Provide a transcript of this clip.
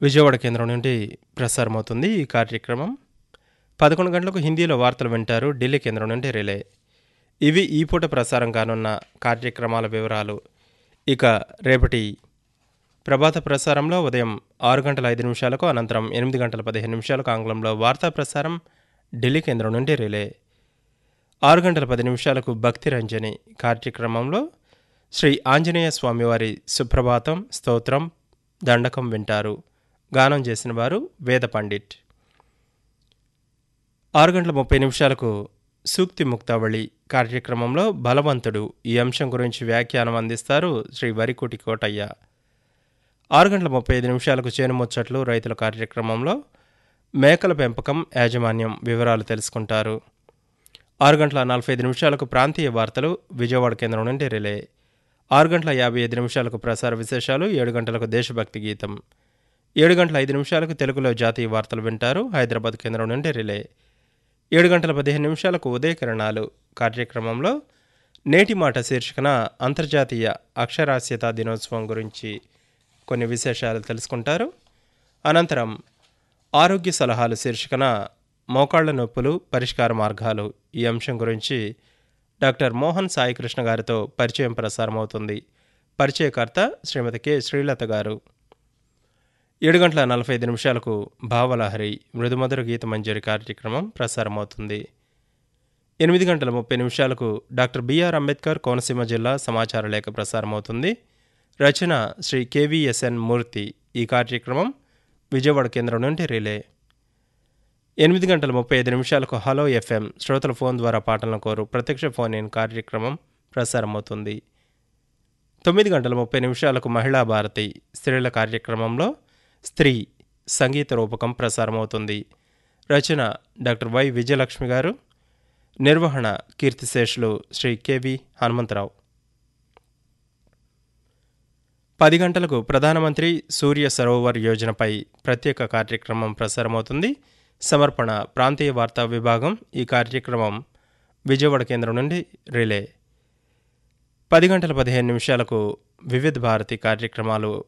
విజయవాడ కేంద్రం నుండి ప్రసారమవుతుంది ఈ కార్యక్రమం పదకొండు గంటలకు హిందీలో వార్తలు వింటారు ఢిల్లీ కేంద్రం నుండి రిలే ఇవి ఈ పూట ప్రసారం కానున్న కార్యక్రమాల వివరాలు ఇక రేపటి ప్రభాత ప్రసారంలో ఉదయం ఆరు గంటల ఐదు నిమిషాలకు అనంతరం ఎనిమిది గంటల పదిహేను నిమిషాలకు ఆంగ్లంలో వార్తా ప్రసారం ఢిల్లీ కేంద్రం నుండి రిలే ఆరు గంటల పది నిమిషాలకు భక్తి రంజని కార్యక్రమంలో శ్రీ ఆంజనేయ స్వామివారి సుప్రభాతం స్తోత్రం దండకం వింటారు గానం చేసిన వారు వేద పండిట్ ఆరు గంటల ముప్పై నిమిషాలకు సూక్తి ముక్తావళి కార్యక్రమంలో బలవంతుడు ఈ అంశం గురించి వ్యాఖ్యానం అందిస్తారు శ్రీ వరికోటి కోటయ్య ఆరు గంటల ముప్పై ఐదు నిమిషాలకు చేను ముచ్చట్లు రైతుల కార్యక్రమంలో మేకల పెంపకం యాజమాన్యం వివరాలు తెలుసుకుంటారు ఆరు గంటల నలభై ఐదు నిమిషాలకు ప్రాంతీయ వార్తలు విజయవాడ కేంద్రం నుండి రిలే ఆరు గంటల యాభై ఐదు నిమిషాలకు ప్రసార విశేషాలు ఏడు గంటలకు దేశభక్తి గీతం ఏడు గంటల ఐదు నిమిషాలకు తెలుగులో జాతీయ వార్తలు వింటారు హైదరాబాద్ కేంద్రం నుండి రిలే ఏడు గంటల పదిహేను నిమిషాలకు ఉదయకిరణాలు కార్యక్రమంలో నేటి మాట శీర్షికన అంతర్జాతీయ అక్షరాస్యత దినోత్సవం గురించి కొన్ని విశేషాలు తెలుసుకుంటారు అనంతరం ఆరోగ్య సలహాలు శీర్షికన మోకాళ్ల నొప్పులు పరిష్కార మార్గాలు ఈ అంశం గురించి డాక్టర్ మోహన్ సాయికృష్ణ గారితో పరిచయం ప్రసారమవుతుంది పరిచయకర్త శ్రీమతి కె శ్రీలత గారు ఏడు గంటల నలభై ఐదు నిమిషాలకు భావలహరి మృదుమధుర గీత మంజరి కార్యక్రమం ప్రసారమవుతుంది ఎనిమిది గంటల ముప్పై నిమిషాలకు డాక్టర్ బిఆర్ అంబేద్కర్ కోనసీమ జిల్లా సమాచార లేఖ ప్రసారమవుతుంది రచన శ్రీ కెవిఎస్ఎన్ మూర్తి ఈ కార్యక్రమం విజయవాడ కేంద్రం నుండి రిలే ఎనిమిది గంటల ముప్పై ఐదు నిమిషాలకు హలో ఎఫ్ఎం శ్రోతల ఫోన్ ద్వారా పాటలను కోరు ప్రత్యక్ష ఫోన్ ఇన్ కార్యక్రమం ప్రసారమవుతుంది తొమ్మిది గంటల ముప్పై నిమిషాలకు మహిళా భారతి స్త్రీల కార్యక్రమంలో స్త్రీ సంగీత రూపకం ప్రసారమవుతుంది రచన డాక్టర్ వై విజయలక్ష్మి గారు నిర్వహణ కీర్తిశేషులు శ్రీ కెవి హనుమంతరావు పది గంటలకు ప్రధానమంత్రి సూర్య సరోవర్ యోజనపై ప్రత్యేక కార్యక్రమం ప్రసారమవుతుంది సమర్పణ ప్రాంతీయ వార్తా విభాగం ఈ కార్యక్రమం విజయవాడ కేంద్రం నుండి రిలే పది గంటల పదిహేను నిమిషాలకు వివిధ భారతి కార్యక్రమాలు